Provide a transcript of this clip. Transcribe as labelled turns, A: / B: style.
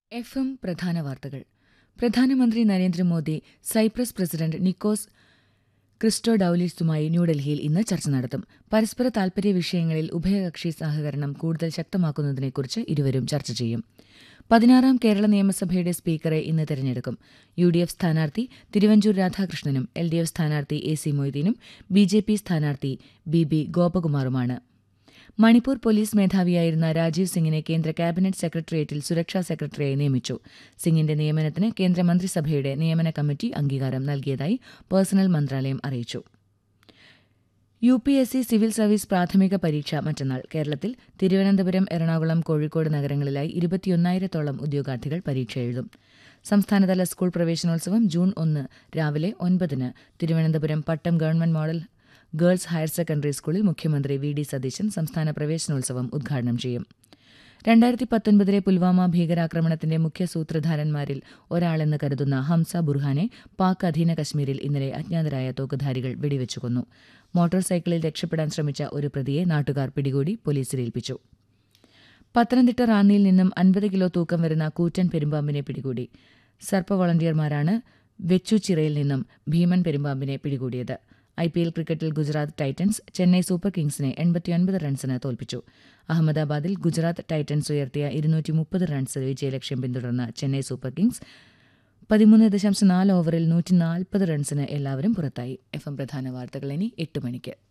A: F M പ്രധാന വാർത്തകൾ പ്രധാനമന്ത്രി നരേന്ദ്രമോദി സൈപ്രസ് പ്രസിഡന്റ് നിക്കോസ് ക്രിസ്റ്റോഡൌലിസുമായി ന്യൂഡൽഹിയിൽ ഇന്ന് ചർച്ച നടത്തും പരസ്പര താൽപര്യ വിഷയങ്ങളിൽ ഉഭയകക്ഷി സഹകരണം കൂടുതൽ ശക്തമാക്കുന്നതിനെക്കുറിച്ച് ഇരുവരും ചർച്ച ചെയ്യും പതിനാറാം കേരള നിയമസഭയുടെ സ്പീക്കറെ ഇന്ന് തെരഞ്ഞെടുക്കും യു ഡി എഫ് സ്ഥാനാർത്ഥി തിരുവഞ്ചൂർ രാധാകൃഷ്ണനും എൽ ഡി എഫ് സ്ഥാനാർത്ഥി എ സി മൊയ്തീനും ബി ജെ പി സ്ഥാനാർത്ഥി ബി ബി ഗോപകുമാറുമാണ് മണിപ്പൂർ പോലീസ് മേധാവിയായിരുന്ന രാജീവ് സിംഗിനെ കേന്ദ്ര ക്യാബിനറ്റ് സെക്രട്ടേറിയറ്റിൽ സുരക്ഷാ സെക്രട്ടറിയായി നിയമിച്ചു സിംഗിന്റെ നിയമനത്തിന് കേന്ദ്രമന്ത്രിസഭയുടെ നിയമന കമ്മിറ്റി അംഗീകാരം നൽകിയതായി പേഴ്സണൽ മന്ത്രാലയം അറിയിച്ചു U P S C civil service പ്രാഥമിക പരീക്ഷ മറ്റന്നാൾ കേരളത്തിൽ തിരുവനന്തപുരം എറണാകുളം കോഴിക്കോട് നഗരങ്ങളിലായി ഇരുപത്തിയൊന്നായിരത്തോളം ഉദ്യോഗാർത്ഥികൾ പരീക്ഷ എഴുതും സംസ്ഥാനതല സ്കൂൾ പ്രവേശനോത്സവം ജൂൺ ഒന്ന് രാവിലെ ഒൻപതിന് Thiruvananthapuram Pattom government model girls higher secondary സ്കൂളിൽ മുഖ്യമന്ത്രി വി ഡി സതീശൻ സംസ്ഥാന പ്രവേശനോത്സവം ഉദ്ഘാടനം ചെയ്യും രണ്ടായിരത്തി പത്തൊൻപതിലെ പുൽവാമ ഭീകരാക്രമണത്തിന്റെ മുഖ്യ സൂത്രധാരന്മാരിൽ ഒരാളെന്ന് കരുതുന്ന ഹംസ ബുർഹാനെ പാക് അധീന കശ്മീരിൽ ഇന്നലെ അജ്ഞാതരായ തോക്കുധാരികൾ വെടിവെച്ചു കൊന്നു മോട്ടോർ സൈക്കിളിൽ രക്ഷപ്പെടാൻ ശ്രമിച്ച ഒരു പ്രതിയെ നാട്ടുകാർ പിടികൂടി പോലീസിൽ ഏൽപ്പിച്ചു പത്തനംതിട്ട റാന്നിയിൽ നിന്നും അൻപത് കിലോ തൂക്കം വരുന്ന കൂറ്റൻ പെരുമ്പാമ്പിനെ പിടികൂടി സർപ്പ വളണ്ടിയർമാരാണ് വെച്ചുച്ചിറയിൽ നിന്നും ഭീമൻ പെരുമ്പാമ്പിനെ പിടികൂടിയത് ഐ പി എൽ ക്രിക്കറ്റിൽ ഗുജറാത്ത് ടൈറ്റൻസ് ചെന്നൈ സൂപ്പർ കിങ്സിനെ എൺപത്തിയൊൻപത് റൺസിന് തോൽപ്പിച്ചു അഹമ്മദാബാദിൽ ഗുജറാത്ത് ടൈറ്റൻസ് ഉയർത്തിയ ഇരുന്നൂറ്റി മുപ്പത് റൺസ് വിജയലക്ഷ്യം പിന്തുടർന്ന ചെന്നൈ സൂപ്പർ കിങ്സ് പതിമൂന്ന് ദശാംശം നാല് ഓവറിൽ നൂറ്റി നാൽപ്പത് റൺസിന് എല്ലാവരും പുറത്തായി എഫ് എം പ്രധാന വാർത്തകൾ ഇനി എട്ട് മണിക്ക്